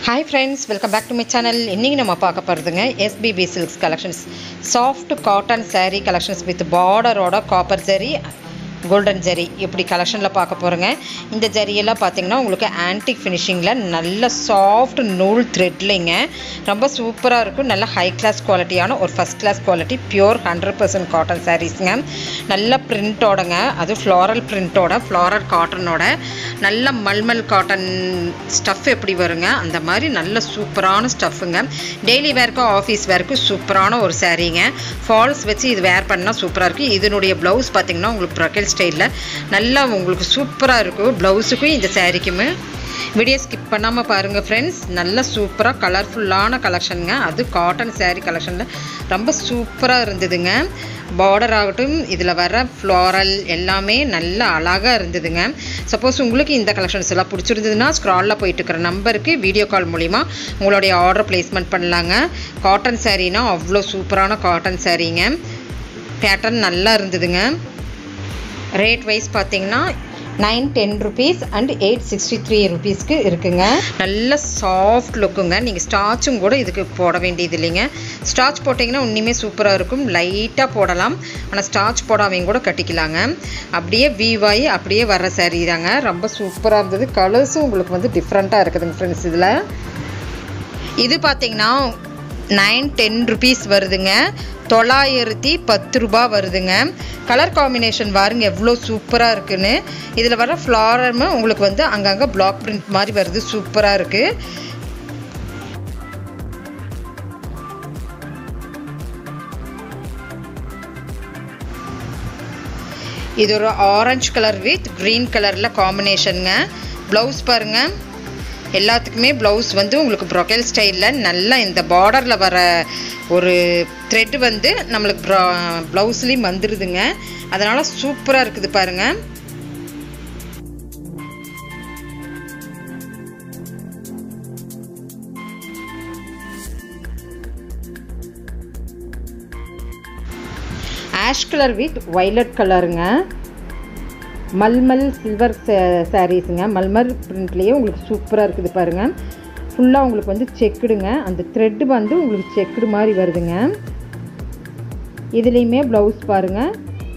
hi friends welcome back to my channel இன்றைக்கி நம்ம பார்க்க போகிறதுங்க SPB silks collections soft cotton saree collections with பார்டரோட காப்பர் ஜரி கோல்டன் ஜரி இப்படி கலெக்ஷனில் பார்க்க போகிறோங்க இந்த ஜரியெல்லாம் பார்த்தீங்கன்னா உங்களுக்கு ஆன்டிக் ஃபினிஷிங்கில் நல்ல சாஃப்ட் நூல் த்ரெட்லிங்க ரொம்ப சூப்பராக இருக்கும் நல்ல ஹை கிளாஸ் குவாலிட்டியான ஒரு first class quality pure hundred percent cotton சாரீஸுங்க நல்ல பிரிண்ட்டோடங்க அது ஃப்ளாரல் பிரிண்ட்டோட ஃப்ளாரல் காட்டனோட நல்ல மல்மல் காட்டன் ஸ்டஃப் எப்படி வருங்க அந்த மாதிரி நல்ல சூப்பரான ஸ்டஃப்புங்க டெய்லி வேர்க்கும் ஆஃபீஸ் வேர்க்கும் சூப்பரான ஒரு சாரீங்க ஃபால்ஸ் வச்சு இது வேர் பண்ணால் சூப்பராக இருக்குது இதனுடைய ப்ளவுஸ் பார்த்தீங்கன்னா உங்களுக்கு ப்ரொக்கல் ஸ்டைலில் நல்லா உங்களுக்கு சூப்பராக இருக்கும் ப்ளவுஸுக்கும் இந்த சாரீக்குமே வீடியோ ஸ்கிப் பண்ணாமல் பாருங்கள் ஃப்ரெண்ட்ஸ் நல்ல சூப்பராக கலர்ஃபுல்லான கலெக்ஷனுங்க அது காட்டன் saree கலெக்ஷனில் ரொம்ப சூப்பராக இருந்ததுங்க பார்டர் ஆகட்டும் இதில் வர ஃப்ளாரல் எல்லாமே நல்ல அழகாக இருந்ததுங்க சப்போஸ் உங்களுக்கு இந்த கலெக்ஷன்ஸ் எல்லாம் பிடிச்சிருந்ததுன்னா ஸ்க்ராலில் போயிட்டு இருக்கிற நம்பருக்கு வீடியோ கால் மூலிமா உங்களுடைய ஆர்டர் ப்ளேஸ்மெண்ட் பண்ணலாங்க காட்டன் சாரீனா அவ்வளோ சூப்பரான காட்டன் சாரீங்க பேட்டர்ன் நல்லா இருந்ததுங்க ரேட் வைஸ் பார்த்தீங்கன்னா nine ten rupees and eight sixty three ருபீஸ்க்கு இருக்குங்க நல்ல சாஃப்ட் லுக்குங்க நீங்கள் ஸ்டாச்சும் கூட இதுக்கு போட வேண்டியது இல்லைங்க ஸ்டாச் போட்டிங்கன்னா இன்னுமே சூப்பராக இருக்கும் லைட்டாக போடலாம் ஆனால் ஸ்டாச் போடாமையும் கூட கட்டிக்கலாங்க அப்படியே வீவாயி அப்படியே வர்ற saree தாங்க ரொம்ப சூப்பராக இருந்தது கலர்ஸும் உங்களுக்கு வந்து டிஃப்ரெண்ட்டாக இருக்குதுங்க ஃப்ரெண்ட்ஸ் இதில் இது பார்த்தீங்கன்னா நைன் டென் ருபீஸ் வருதுங்க தொள்ளாயிரத்தி பத்து ரூபா வருதுங்க கலர் காம்பினேஷன் பாருங்க எவ்வளோ சூப்பராக இருக்குன்னு இதில் வர ஃப்ளாரமும் உங்களுக்கு வந்து அங்கங்கே பிளாக் பிரிண்ட் மாதிரி வருது சூப்பராக இருக்குது இது ஒரு ஆரஞ்சு கலர் வித் க்ரீன் கலரில் காம்பினேஷனுங்க ப்ளவுஸ் பாருங்கள் எல்லாத்துக்குமே ப்ளவுஸ் வந்து உங்களுக்கு ப்ரொக்கல் ஸ்டைலில் நல்லா இந்த பார்டரில் வர ஒரு த்ரெட் வந்து நம்மளுக்கு ப்ரா ப்ளவுஸ்லேயும் வந்துடுதுங்க அதனால் சூப்பராக இருக்குது பாருங்கள் ஆஷ் கலர் வித் வைலட் கலருங்க மல்மல் சில்வர் சாரீஸுங்க மல்மர் பிரிண்ட்லேயே உங்களுக்கு சூப்பராக இருக்குது பாருங்கள் ஃபுல்லாக உங்களுக்கு வந்து செக்குடுங்க அந்த த்ரெட்டு வந்து உங்களுக்கு செக்குடு மாதிரி வருதுங்க இதுலேயுமே ப்ளவுஸ் பாருங்கள்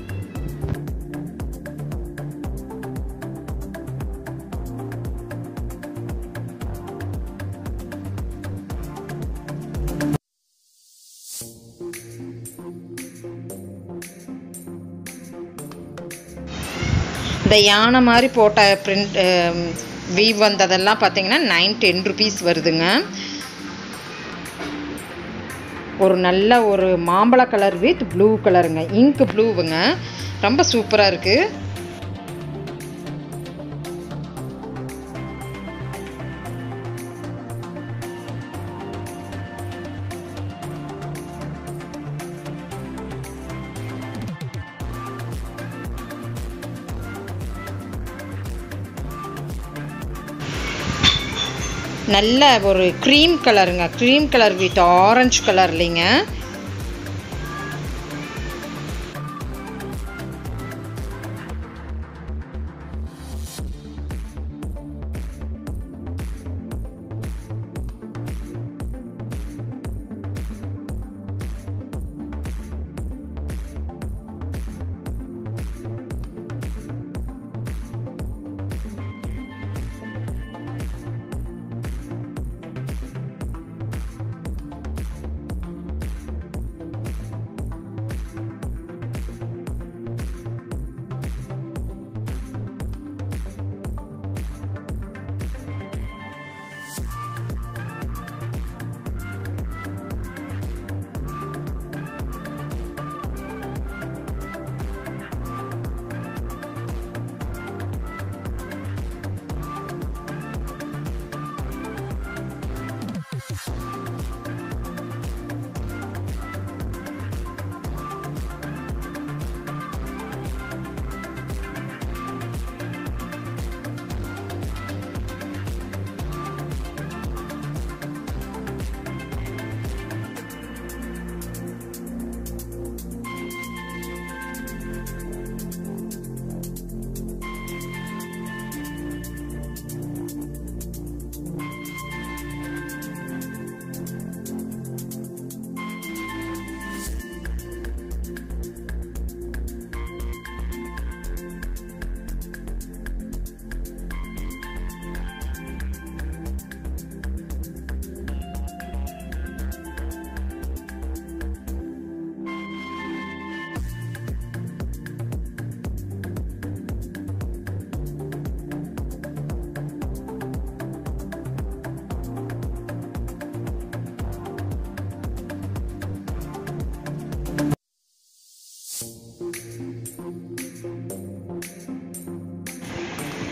இந்த யானை மாதிரி போட்ட பிரிண்ட் வீவ் வந்ததெல்லாம் பார்த்தீங்கன்னா நைன் டென் ருபீஸ் வருதுங்க ஒரு நல்ல ஒரு மாம்பழ கலர் வித் ப்ளூ கலருங்க இங்க் ப்ளூவுங்க ரொம்ப சூப்பராக இருக்குது நல்ல ஒரு க்ரீம் கலருங்க க்ரீம் கலர் வித் ஆரஞ்சு கலர்லிங்க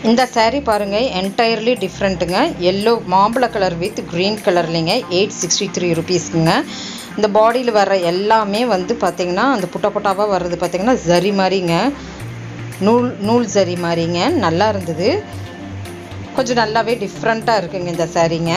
இந்த saree பாருங்கள் என்டையர்லி டிஃப்ரெண்ட்டுங்க எல்லோ மாம்பழ கலர் வித் க்ரீன் கலர்லிங்க எயிட் சிக்ஸ்டி த்ரீ ருபீஸ்க்குங்க இந்த பாடியில் வர்ற எல்லாமே வந்து பார்த்திங்கன்னா அந்த புட்டா புட்டாவாக வர்றது பார்த்திங்கன்னா ஜரி மாதிரிங்க நூல் நூல் ஜரி மாதிரிங்க நல்லா இருந்தது கொஞ்சம் நல்லாவே டிஃப்ரெண்ட்டாக இருக்குங்க இந்த சாரீங்க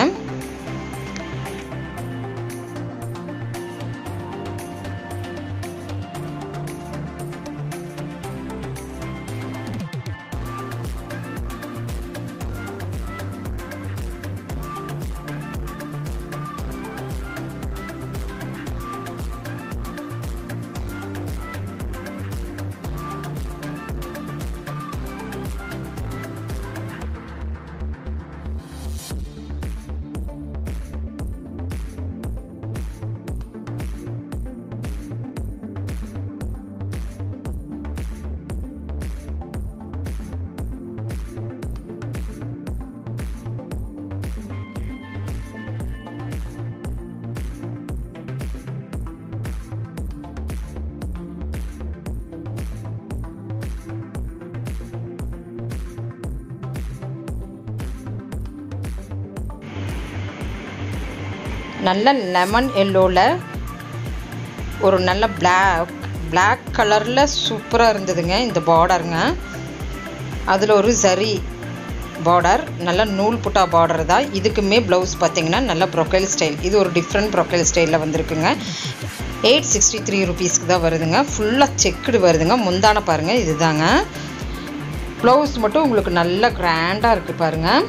நல்ல லெமன் எல்லோவில் ஒரு நல்ல பிளாக் பிளாக் கலரில் சூப்பராக இருந்ததுங்க இந்த பார்டருங்க அதில் ஒரு சரி பார்டர் நல்ல நூல் புட்டா பார்டர் தான் இதுக்குமே ப்ளவுஸ் பார்த்தீங்கன்னா நல்ல ப்ரொக்கைல் ஸ்டைல் இது ஒரு டிஃப்ரெண்ட் ப்ரொக்கைல் ஸ்டைலில் வந்திருக்குங்க எயிட் சிக்ஸ்டி த்ரீ ருபீஸ்க்கு தான் வருதுங்க ஃபுல்லாக செக்குடு வருதுங்க முந்தான பாருங்கள் இதுதாங்க ப்ளவுஸ் மட்டும் உங்களுக்கு நல்ல கிராண்டாக இருக்குது பாருங்கள்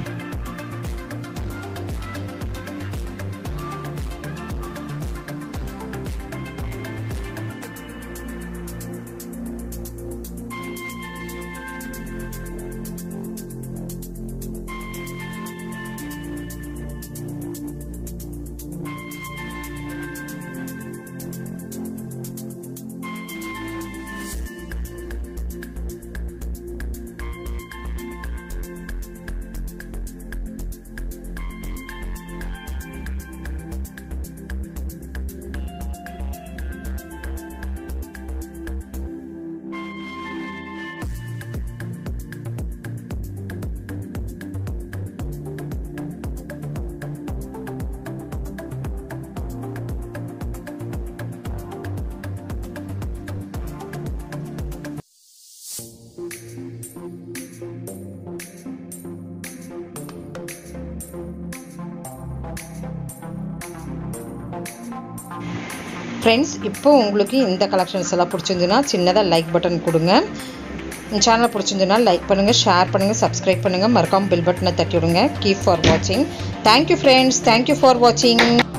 ஃப்ரெண்ட்ஸ் இப்போ உங்களுக்கு இந்த கலெக்ஷன்ஸ் எல்லாம் பிடிச்சிருந்துன்னா சின்னதாக லைக் பட்டன் கொடுங்க சேனலை பிடிச்சிருந்துன்னா லைக் பண்ணுங்கள் ஷேர் பண்ணுங்கள் சப்ஸ்கிரைப் பண்ணுங்கள் மறக்காமல் பில் பட்டனை தட்டி விடுங்க கீப் ஃபார் வாட்சிங் தேங்க்யூ ஃப்ரெண்ட்ஸ் தேங்க்யூ ஃபார் வாட்சிங்